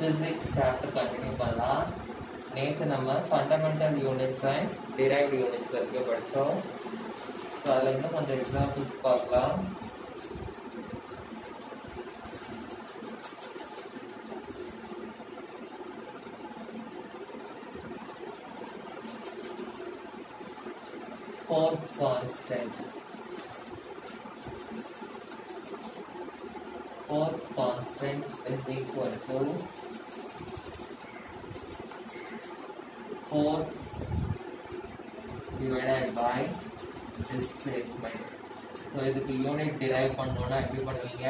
Physics chapter continue பண்ணலாம் நேற்று நம்ம fundamental units and derived units வரைக்கும் படித்தோம் ஸோ அதில் இன்னும் கொஞ்சம் எக்ஸாம்பிள்ஸ் பார்க்கலாம் fourth constant. Fourth constant is equal to force divided by displacement. So இதுக்கு யூனிட் டிரைவ் பண்ணணும்னா எப்படி பண்ணுவீங்க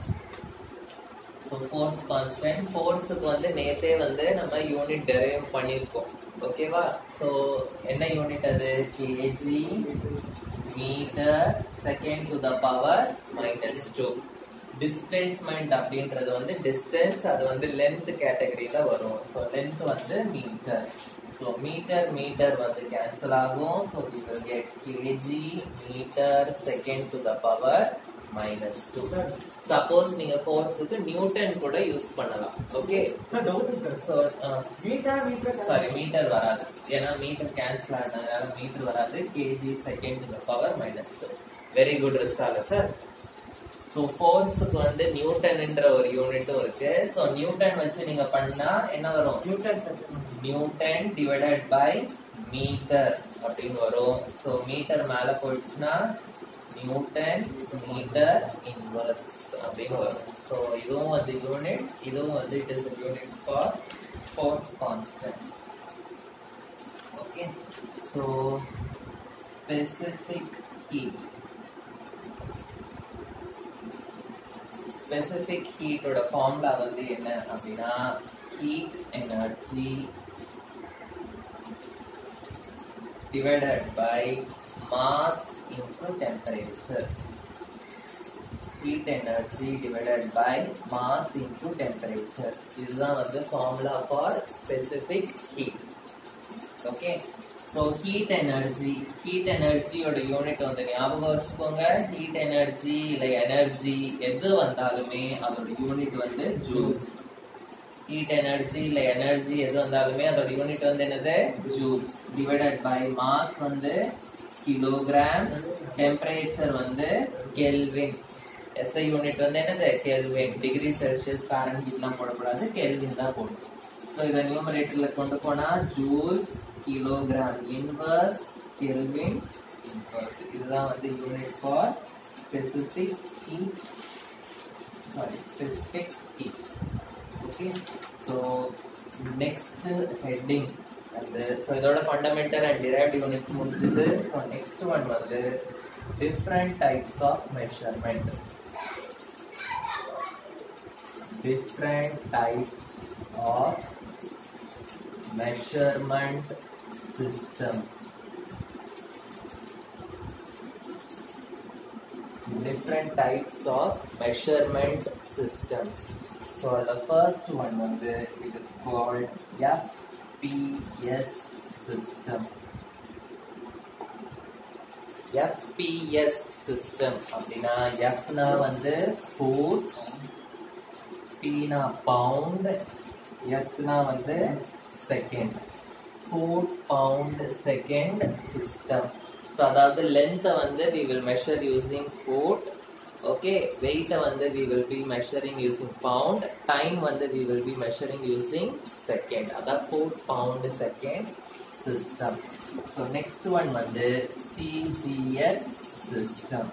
ஸோ ஃபோர்ஸ் கான்ஸ்டன்ட் ஃபோர்ஸுக்கு வந்து நேத்தே வந்து நம்ம யூனிட் டெரைவ் பண்ணியிருக்கோம் ஓகேவா ஸோ என்ன யூனிட் அது KG metre second to the power minus two displacement அப்படின்றது வந்து டிஸ்டன்ஸ் அது வந்து லென்த் கேட்டகரியில வரும் ஸோ லென்த் வந்து மீட்டர் ஸோ மீட்டர் மீட்டர் வந்து கேன்சல் ஆகும் so we will get KG metre second to the power minus two suppose நீங்க ஃபோர்ஸுக்கு நியூட்டன் கூட யூஸ் பண்ணலாம் okay so metre metre sorry metre வராது ஏன்னா மீட்டர் கேன்சல் ஆனதுனால மீட்டர் வராது KG second to power minus two very good ரிஸ்டால sir so ஃபோர்ஸுக்கு வந்து நியூட்டன்ன்ற ஒரு யூனிட்டும் இருக்கு ஸோ நியூட்டன் வச்சு நீங்க பண்ணா என்ன வரும் Newton Newton divided by metre அப்படின்னு வரும் ஸோ மீட்டர் மேல போயிடுச்சுன்னா நியூட்டன் மீட்டர் இன்வர்ஸ் அப்படின்னு வரும் ஸோ இதுவும் வந்து யூனிட் இதுவும் வந்து it is unit for force constant okay so specific heat specific ஹீட்டோட ஃபார்முலா வந்து என்ன அப்படின்னா heat energy divided by mass into temperature heat energy divided by mass into temperature இதுதான் வந்து formula for specific heat okay so heat energy heat எனர்ஜியோட unit வந்து ஞாபகம் வச்சுக்கோங்க ஹீட் எனர்ஜி இல்லை எனர்ஜி எது வந்தாலுமே அதோட யூனிட் வந்து ஜூல்ஸ் ஹீட் எனர்ஜி இல்ல எனர்ஜி எது வந்தாலுமே அதோட யூனிட் வந்து என்னது ஜூல்ஸ் டிவைடட் பை மாஸ் வந்து கிலோகிராம் டெம்பரேச்சர் வந்து கெல்வின் எஸ்ஐ யூனிட் வந்து என்னது கெல்வின் டிகிரி செல்சியஸ் ஃபாரன்ஹீட்லாம் போடக்கூடாது கெல்வின் தான் போடணும் ஸோ இதை நியூமரேட்டர்ல கொண்டு போனா joules kilogram inverse kelvin inverse இதுதான் வந்து unit for specific heat sorry specific heat okay so next heading வந்து ஸோ இதோட ஃபண்டமெண்டல் அண்ட் டிரைவ்ட் யூனிட்ஸ் முடிஞ்சது ஸோ நெக்ஸ்ட் ஒன் வந்து different types of measurement different types of measurement system different types of measurement systems. So the first one வந்து it is called FPS system. FPS system அப்படின்னா F னா வந்து foot, P னா pound, S னா வந்து second. foot, pound, second system. So அதாவது லென்த்தை வந்து we will measure using foot okay வெயிட்டை வந்து we will be measuring using pound time வந்து we will be measuring using second அதான் foot pound second system so next one வந்து CGS system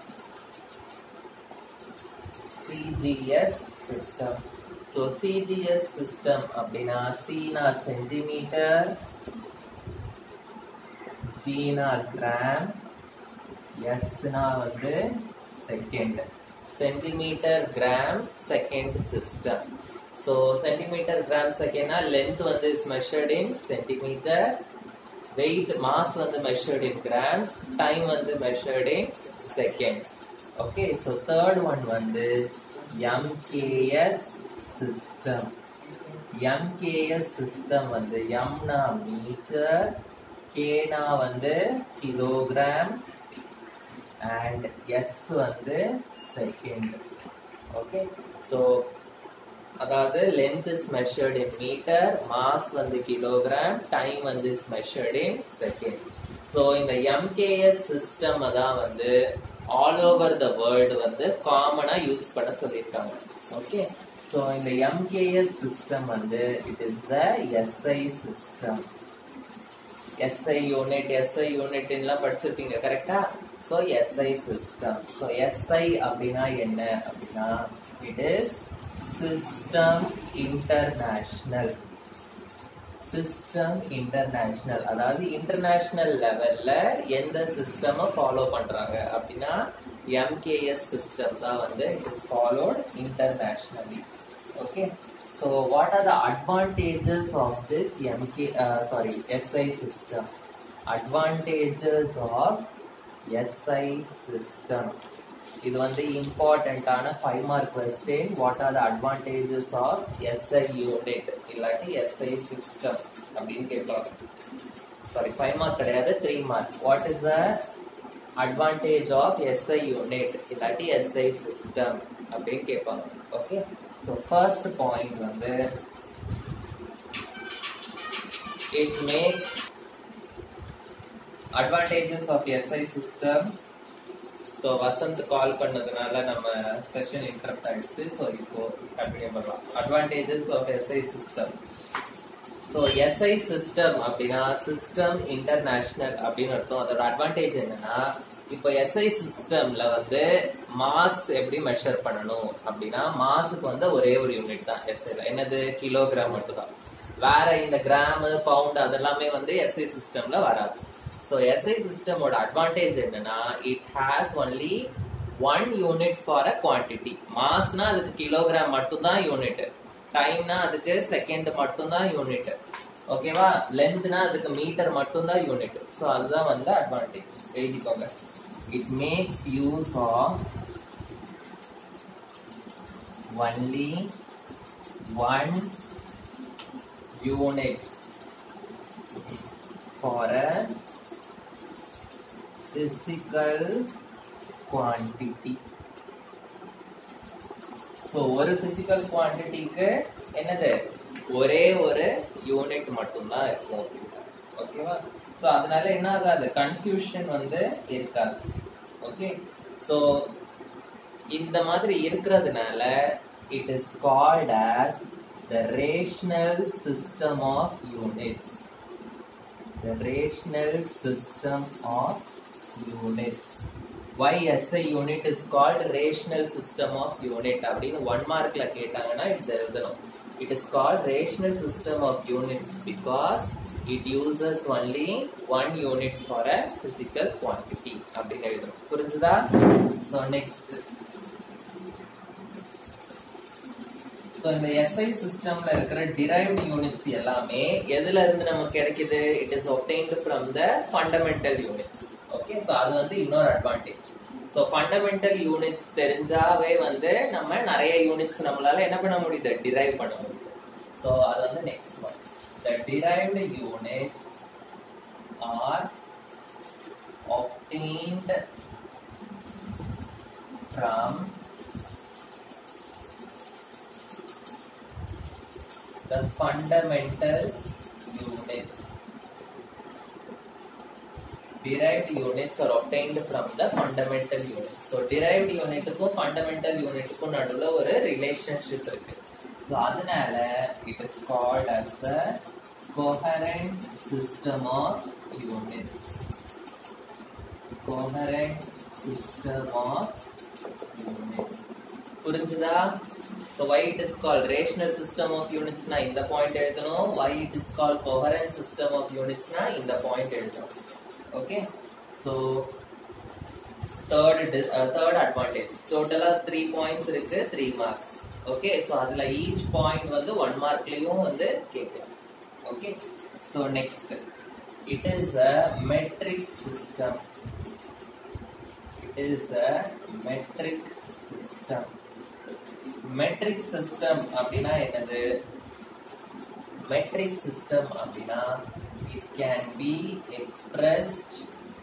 CGS system ஸோ CGS system அப்படின்னா சீனா centimetre ஜீனா gram எஸ்னா வந்து second centimetre gram second system so centimetre gram செகண்ட்னா லென்த் வந்து is measured in centimetre weight mass வந்து மெஷர்ட் இன் கிராம்ஸ் டைம் வந்து measured in seconds okay so third one வந்து எம்கேஎஸ் சிஸ்டம் எம்கேஎஸ் சிஸ்டம் வந்து எம்னா metre கேனா வந்து kilogram and S வந்து செகண்ட் ஓகே ஸோ அதாவது length is measured in metre mass வந்து கிலோகிராம் டைம் வந்து is measured in second so இந்த எம்கேஎஸ் சிஸ்டம் தான் வந்து ஆல் ஓவர் த வேர்ல்டு வந்து காமனா யூஸ் பண்ண சொல்லியிருக்காங்க ஓகே ஸோ இந்த எம்கேஎஸ் சிஸ்டம் வந்து it is the SI system SI unit SI யூனிட்லாம் படிச்சிருப்பீங்க கரெக்டா so SI system so SI அப்படின்னா என்ன அப்படின்னா it is system international system international அதாவது இன்டர்நேஷனல் லெவல்ல எந்த சிஸ்டம் ஃபாலோ பண்றாங்க அப்படின்னா எம்கேஎஸ் சிஸ்டம் தான் வந்து it is followed internationally okay so what are the advantages of this MK sorry SI system advantages of SI system இது வந்து இம்பார்ட்டண்ட்டான five mark question what are the advantages of SI unit இல்லாட்டி SI system அப்படின்னு கேட்பாங்க sorry five mark கிடையாது three mark what is the advantage of SI unit இல்லாட்டி SI system அப்படின்னு கேட்பாங்க ஓகே ஸோ ஃபர்ஸ்ட் பாயிண்ட் வந்து it make advantages of SI system so Vasanth call பண்ணதுனால நம்ம செஷன் இன்டரப்ட் ஆயிடுச்சு ஸோ இப்போ கண்டினியூ பண்ணலாம் advantages of SI system so SI system அப்படின்னா சிஸ்டம் இன்டர்நேஷனல் அப்படின்னு அர்த்தம் அதோட அட்வான்டேஜ் என்னன்னா இப்போ எஸ்ஐ சிஸ்டம்ல வந்து மாஸ் எப்படி மெஷர் பண்ணணும் அப்படின்னா மாஸுக்கு வந்து ஒரே ஒரு யூனிட் தான் எஸ்ஐல என்னது கிலோகிராம் மட்டும் தான் வேற இந்த கிராம் பவுண்ட் அதெல்லாமே வந்து எஸ்ஐ சிஸ்டம்ல வராது ஸோ எஸ்ஐ சிஸ்டமோட அட்வான்டேஜ் என்னன்னா it has only one unit for a quantity மாஸ்னா அதுக்கு கிலோகிராம் மட்டும்தான் யூனிட் டைம்னா அதுக்கு செகண்ட் மட்டும்தான் யூனிட் ஓகேவா லென்த்னா அதுக்கு மீட்டர் மட்டும்தான் யூனிட் ஸோ அதுதான் வந்து அட்வான்டேஜ் எழுதிக்கோங்க it makes use of only one unit for a physical quantity so ஒரு பிசிக்கல் குவான்டிட்டிக்கு என்னது ஒரே ஒரு யூனிட் மட்டும்தான் இருக்கும் ஓகேவா ஸோ அதனால என்ன ஆகாது கன்ஃபியூஷன் வந்து இருக்காது ஓகே ஸோ இந்த மாதிரி இருக்கிறதுனால it is called as the rational system of units the rational system of units why SI unit is called rational system of unit அப்படின்னு ஒன் மார்க்ல கேட்டாங்கன்னா இது எழுதணும் it is called rational system of units because it uses only one unit for a physical quantity அப்படின்னு எழுதணும் புரிஞ்சுதா so next so இந்த SI சிஸ்டம்ல இருக்கிற டிரைவ்டு யூனிட்ஸ் எல்லாமே எதுல இருந்து நமக்கு கிடைக்குது it is obtained from the fundamental units okay so அது வந்து இன்னொரு அட்வான்டேஜ் ஸோ ஃபண்டமெண்டல் யூனிட்ஸ் தெரிஞ்சாவே வந்து நம்ம நிறைய யூனிட்ஸ் நம்மளால என்ன பண்ண முடியுது டிரைவ் பண்ண முடியுது ஸோ அது வந்து next one the derived units are obtained from the fundamental units. Derived units are obtained from the fundamental units. So derived unitக்கும் fundamental unitக்கும் நடுவுல ஒரு relationship இருக்கு. So அதனால it is called as the coherent system of units. Coherent system of units. புரிஞ்சுதா So why it is called rational system of units na இந்த point எழுதணும் why it is called coherent system of units na இந்த point எழுதணும் okay so third dis- uh, third advantage total ஆ three points இருக்கு three marks okay so அதுல each point வந்து one markலயும் வந்து கேட்கலாம் okay so next it is a metric system it is a metric system metric system அப்படின்னா என்னது metric system அப்படின்னா it can be expressed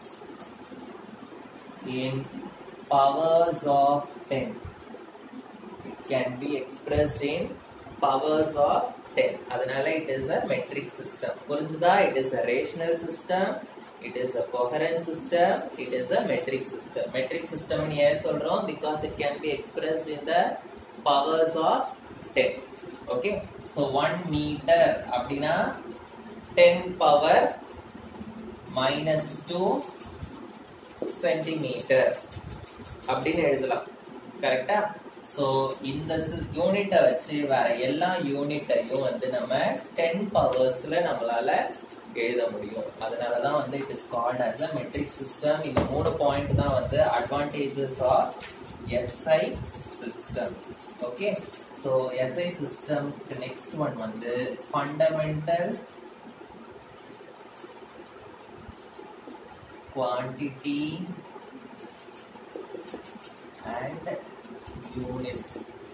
in powers of ten it can be expressed in powers of 10 அதனால it is a metric system புரிஞ்சுதா it is a rational system it is a coherent system it is a metric system metric system னு ஏன் சொல்றோம் because it can be expressed in the powers of 10 okay so 1 meter அப்படின்னா 10 power minus 2 centimetre அப்படின்னு எழுதலாம் கரெக்டா so இந்த யூனிட்டை வச்சு வேற எல்லா யூனிட்டையும் வந்து நம்ம டென் பவர்ஸ்ல நம்மளால எழுத முடியும் அதனால தான் வந்து it is called as a metric system இந்த மூணு பாயிண்ட் தான் வந்து advantages of SI system okay so SI system next one வந்து fundamental quantity and units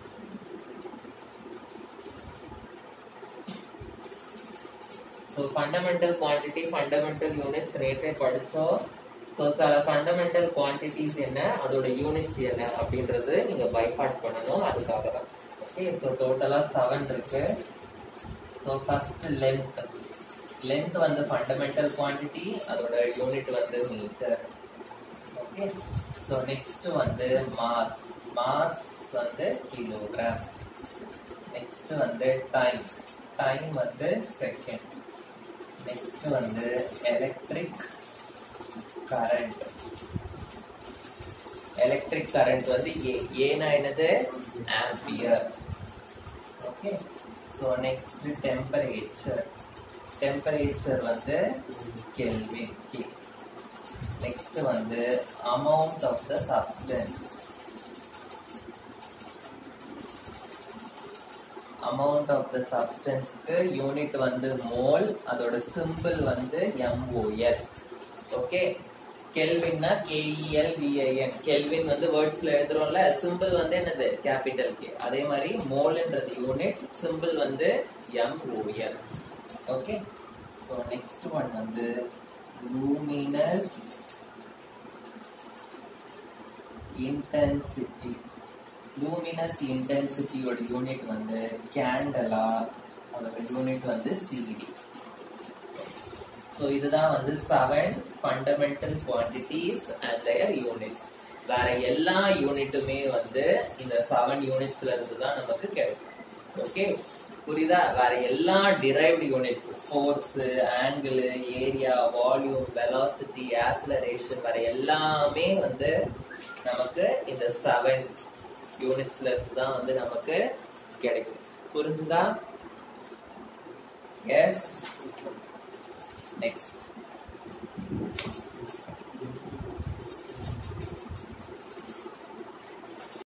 so fundamental quantity fundamental units நேற்றே படிச்சோம் ஸோ ஃபண்டமெண்டல் குவான்டிட்டிஸ் என்ன அதோட யூனிட்ஸ் என்ன அப்படின்றது நீங்க பைபாட் பண்ணணும் அதுக்காக தான் ஓகே ஸோ டோட்டலாக செவன் இருக்கு ஸோ ஃபர்ஸ்ட் லென்த் லென்த் வந்து ஃபண்டமெண்டல் குவான்டிட்டி அதோட யூனிட் வந்து மீட்டர் ஓகே ஸோ நெக்ஸ்ட் வந்து மாஸ் மாஸ் வந்து கிலோகிராம் நெக்ஸ்ட் வந்து டைம் டைம் வந்து செகண்ட் நெக்ஸ்ட் வந்து எலக்ட்ரிக் கரண்ட் எலக்ட்ரிக் கரண்ட் வந்து ஏ ஏனா என்னது ampere okay so next temperature temperature வந்து கெல்வின் கே நெக்ஸ்ட் வந்து amount of the substance amount of the சப்ஸ்டன்ஸ்க்கு யூனிட் வந்து மோல் அதோட சிம்பிள் வந்து எம்ஓஎல் ஓகே கெல்வின்னா கேஇஎல் விஐஎன் கெல்வின் வந்து வேர்ட்ஸ்ல எழுதுறோம்ல சிம்பிள் வந்து என்னது கேபிட்டல் கே அதே மாதிரி மோல்ன்றது யூனிட் சிம்பிள் வந்து MOL okay so next one வந்து லூமினஸ் இன்டென்சிட்டி லூமினஸ் இன்டென்சிட்டியோட யூனிட் வந்து கேண்டலா அதோட யூனிட் வந்து சிடி ஸோ இதுதான் வந்து seven fundamental quantities and their units வேற எல்லா யூனிட்டுமே வந்து இந்த செவன் யூனிட்ஸ்ல இருந்து தான் நமக்கு கிடைக்கும் ஓகே புரியுதா வேற எல்லா derived units force angle area volume velocity acceleration வேற எல்லாமே வந்து நமக்கு இந்த செவன் யூனிட்ஸ்ல இருந்து தான் வந்து நமக்கு கிடைக்கும் புரிஞ்சுதா எஸ்